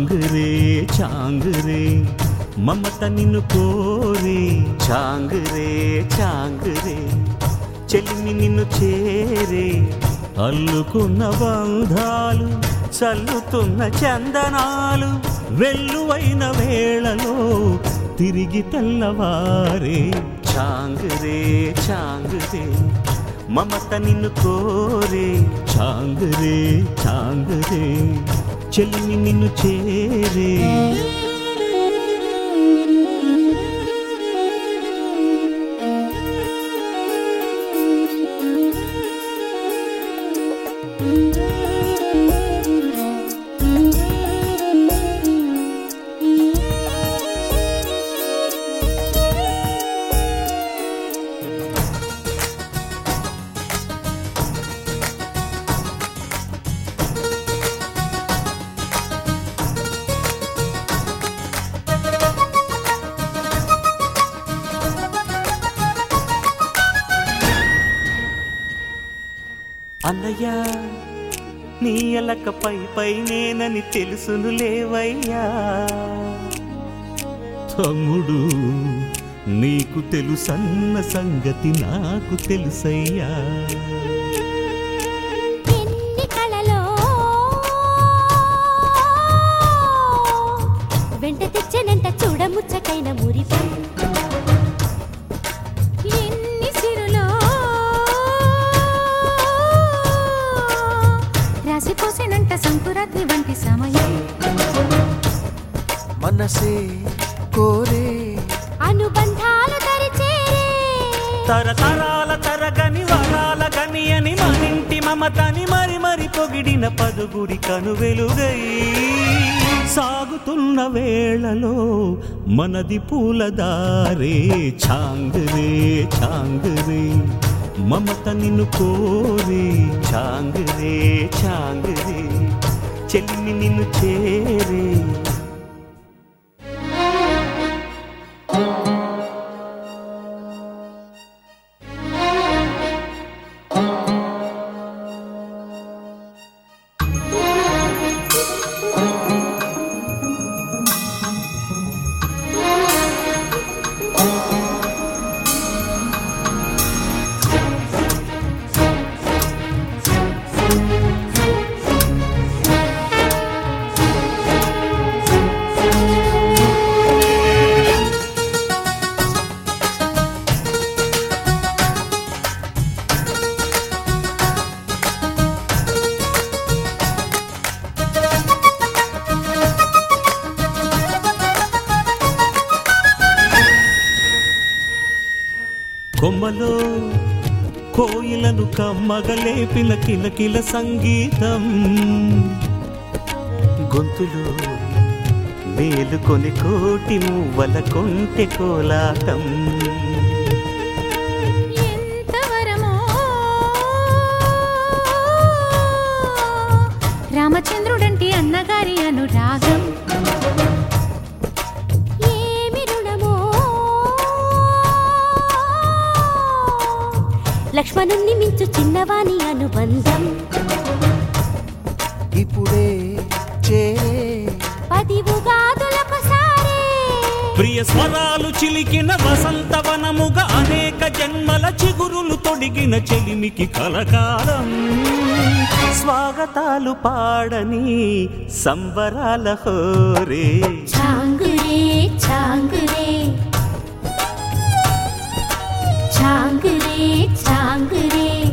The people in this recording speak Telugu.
చాంగురే చాంగురే మమత నిన్ను కోరే చాంగురే చాంగురే చెలిమి నిన్ను చేరే అల్లుకున్న బంధాలు చల్లుతున్న చందనాలు వెల్లువైన వేళలో తిరిగి తెల్లవారే చాంగురే చాంగురే మమత నిన్ను కోరే చాంగురే చాంగురే చెల్లిని నిన్ను చేరే అన్నయ్య నీ ఎలక పై పై నేనని తెలుసును లేవయ్యా తమ్ముడు నీకు తెలుసన్న సంగతి నాకు తెలుసయ్యా ఎన్ని కళలో వెంట తెచ్చనంట చూడముచ్చటైన మురిపం ఎన్ని సిరులో రాసిపోసేనంట సంకురాత్రి వంటి సమయం మనసే కోరే అనుబంధాలు తరిచేరే తరతరాల తరగని వరాల గని అని మనింటి మమతని మరి మరి పొగిడిన పదుగురి కను వెలుగై సాగుతున్న వేళలో మనది పూలదారే ఛాంగరే ఛాంగరే మమత నిన్ను కోరే ఛాంగరే ఛాంగరే చెల్లిని నిన్ను చేరే కొమ్మలో కోయిలను కమ్మగలేపిన కిలకిల సంగీతం గొంతులో మేలుకొని కోటి మువ్వల కొంటె కోలాటం ఎంత వరమో రామచంద్రుడంటి అన్నగారి అనురాగం ఏమి రుణమో లక్ష్మణుణ్ణి మించు చిన్నవాని అనుబంధం ఇప్పుడే చేరే పది ఉగాదులొకసారే ప్రియ స్వరాలు చిలికిన వసంతవనముగా అనేక జన్మల చిగురులు తొడిగిన చెలిమికి కలకాలం స్వాగతాలు పాడని సంబరాల హోరే చాంగురే చాంగురే చాంగురే చాంగురే